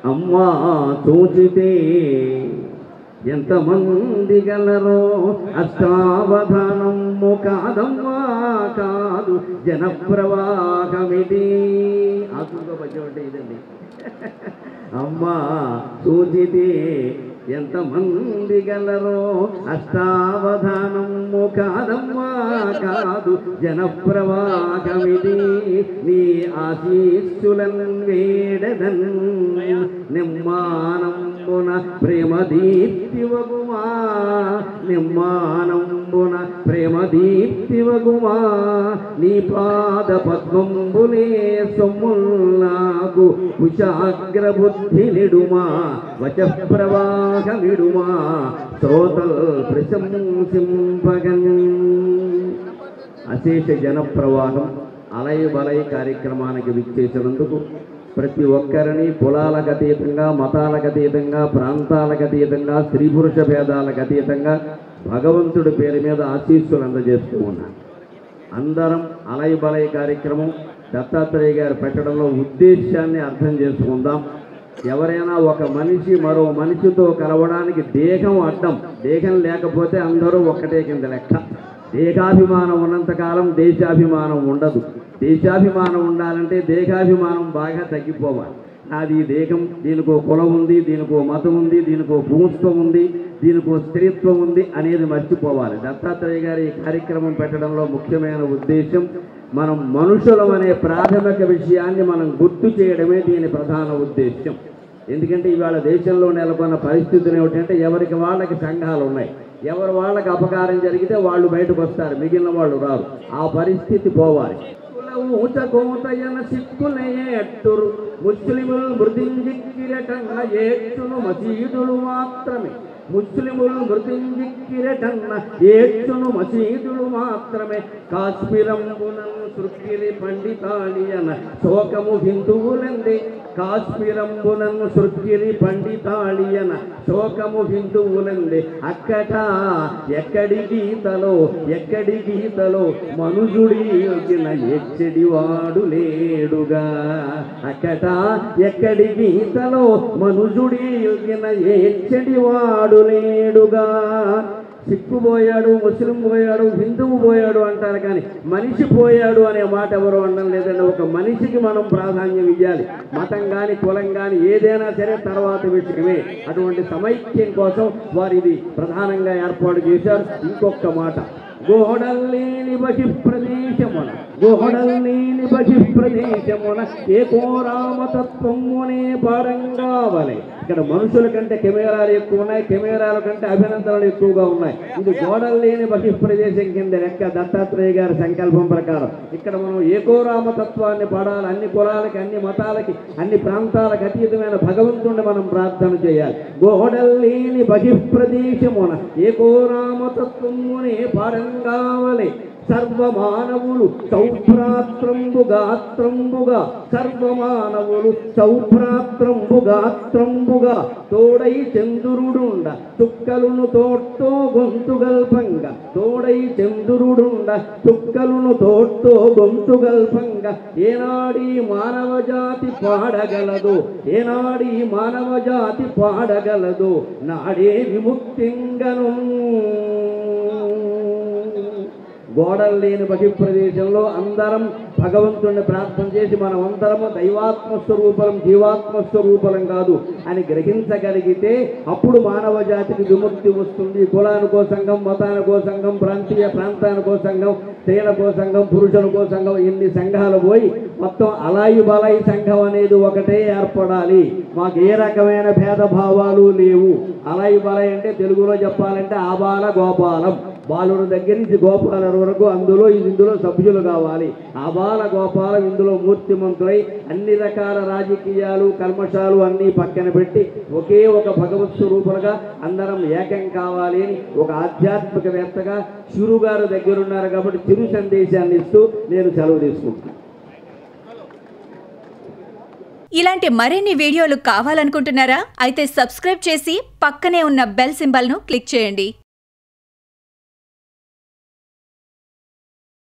అమ్మా చూచితే ఎంతమంది గలరో అష్టావధానము కాదమ్మా కాదు జనప్రవాహమిది ఆసుగా పద్యం అంటే ఇదండి అమ్మా చూచితే ఎంతమంది గలరో అష్టావధానము కాదమ్మా కాదు జనప్రవాహమిది నీ ఆశీస్సులన్ వేడదన్ నిమ్మానంబున ప్రేమ దీప్తివగుమా నిమ్మానంబున ప్రేమ దీప్తివగుమా నీ పాద పద్మంబులే సొమ్ముల్లాకు కుశాగ్రబుద్ధి నిడుమా వచ ప్రవాహమిడుమా శ్రోతల్ ప్రశంసింపగన్ అశేష జన ప్రవాహం అలయ బలయ కార్యక్రమానికి విచ్చేసినందుకు ప్రతి ఒక్కరిని కులాలకు అతీతంగా మతాలకు అతీతంగా ప్రాంతాలకు అతీతంగా స్త్రీ పురుష భేదాలకు అతీతంగా భగవంతుడి పేరు మీద ఆశీస్సులు అందజేస్తూ ఉన్నాను అందరం అలయ బలయ కార్యక్రమం దత్తాత్రేయ గారు పెట్టడంలో ఉద్దేశాన్ని అర్థం చేసుకుందాం ఎవరైనా ఒక మనిషి మరో మనిషితో కలవడానికి దేహం అడ్డం దేహం లేకపోతే అందరూ ఒక్కటే కింద లెక్క దేహాభిమానం ఉన్నంతకాలం దేశాభిమానం ఉండదు దేశాభిమానం ఉండాలంటే దేహాభిమానం బాగా తగ్గిపోవాలి నాది ఈ దేహం దీనికో కులం ఉంది దీనికో మతం ఉంది దీనికో భూస్వం ఉంది దీనికో స్త్రీత్వం ఉంది అనేది మర్చిపోవాలి దత్తాత్రేయ గారి ఈ కార్యక్రమం పెట్టడంలో ముఖ్యమైన ఉద్దేశం మనం మనుషులం అనే ప్రాథమిక విషయాన్ని మనం గుర్తు చేయడమే దీని ప్రధాన ఉద్దేశం ఎందుకంటే ఇవాళ దేశంలో నెలకొన్న పరిస్థితులు ఏమిటంటే ఎవరికి వాళ్ళకి సంఘాలు ఉన్నాయి ఎవరు వాళ్ళకి అపకారం జరిగితే వాళ్ళు బయటకు వస్తారు మిగిలిన వాళ్ళు రారు ఆ పరిస్థితి పోవాలి ఊచకోతయన సిక్కులే ఎట్టురు ముస్లిములు మృతింజిక్కిరటన్న ఏట్టును మసీదులు మాత్రమే ముస్లిములు మృతింజిక్కిరటన్న ఏట్టును మసీదులు మాత్రమే కాశ్మీరంబునను సృక్కిరి పండితాళియన శోకము హిందువులందే కాశ్మీరంబునను సృక్కిరి పండితాళియన శోకము హిందువులందే అక్కట ఎక్కడి గీతలో ఎక్కడి గీతలో మనుజుడి యొగిన ఎచ్చడివాడు లేడుగా అక్కట ఎక్కడి గీతలో మనుజుడి యొగిన ఎచ్చడివాడు లేడుగా సిక్కు పోయాడు ముస్లిం పోయాడు హిందువు పోయాడు అంటారు కానీ మనిషి పోయాడు అనే మాట ఎవరు అనడం లేదండి ఒక మనిషికి మనం ప్రాధాన్యం ఇవ్వాలి మతం కానీ కులం కానీ ఏదైనా సరే తర్వాత విషయమే అటువంటి సమైక్యం కోసం వారు ఇది ప్రధానంగా ఏర్పాటు చేశారు ఇంకొక మాట గోడల్లేని బహి ప్రదేశమున గోడల్లేని బహి ప్రదేశమున ఏకో రామతత్వమునే పారంగావలే ఇక్కడ మనుషుల కంటే కెమెరాలు ఎక్కువ ఉన్నాయి కెమెరాల కంటే అభినందనలు ఎక్కువగా ఉన్నాయి ఇది గోడలు లేని బహి ప్రదేశం కింద లెక్క దత్తాత్రేయ గారి సంకల్పం ప్రకారం ఇక్కడ మనం ఏకో రామతత్వాన్ని పాడాలి అన్ని కులాలకి అన్ని మతాలకి అన్ని ప్రాంతాలకు అతీతమైన భగవంతుడిని మనం ప్రార్థన చేయాలి గోడలు లేని బహి ప్రదేశమున ఏకో రామతత్వమునే పారంగావలే సర్వమానవులు సౌభ్రాత్రంబుగాత్రంబుగా సర్వమానవులు సౌభ్రాత్రంబుగాత్రంబుగా తోడై చంద్రుడుండ చుక్కలును తోట్టో గొంతుగల్పంగా తోడై చంద్రుడుండ చుక్కలును తోట్టో గొంతుగల్పంగా ఏనాడి మానవ జాతి పాడగలదు ఏనాడి మానవ జాతి పాడగలదు నాడే విముక్తింగను గోడలు లేని బహి ప్రదేశంలో అందరం భగవంతుణ్ణి ప్రార్థన చేసి మనం అందరము దైవాత్మ స్వరూపలం జీవాత్మ స్వరూపలం కాదు అని గ్రహించగలిగితే అప్పుడు మానవ జాతికి విముక్తి వస్తుంది కులానికో సంఘం మతానికో సంఘం ప్రాంతీయ ప్రాంతానికో సంఘం స్త్రీలకో సంఘం పురుషులకో సంఘం ఇన్ని సంఘాలు పోయి మొత్తం అలాయి బలాయి సంఘం అనేది ఒకటే ఏర్పడాలి మాకు ఏ రకమైన భేదభావాలు లేవు అలాయి బలాయి అంటే తెలుగులో చెప్పాలంటే ఆబాల గోపాలం బాలుడు దగ్గర నుంచి గోపాలం వరకు అందులో ఇందులో సభ్యులు కావాలి ఆబాల గోపాలం ఇందులో మూర్తిమంతులై అన్ని రకాల రాజకీయాలు కల్మషాలు అన్నీ పక్కన పెట్టి ఒకే ఒక భగవత్ స్వరూపులుగా అందరం ఏకం కావాలి అని ఒక ఆధ్యాత్మికవేత్తగా చిరు గారు దగ్గర ఉన్నారు కాబట్టి చిరు సందేశాన్ని ఇస్తూ నేను సెలవు తీసుకుంటాను ఇలాంటి మరిన్ని వీడియోలు కావాలనుకుంటున్నారా అయితే సబ్స్క్రైబ్ చేసి పక్కనే ఉన్న బెల్ సింబల్ను క్లిక్ చేయండి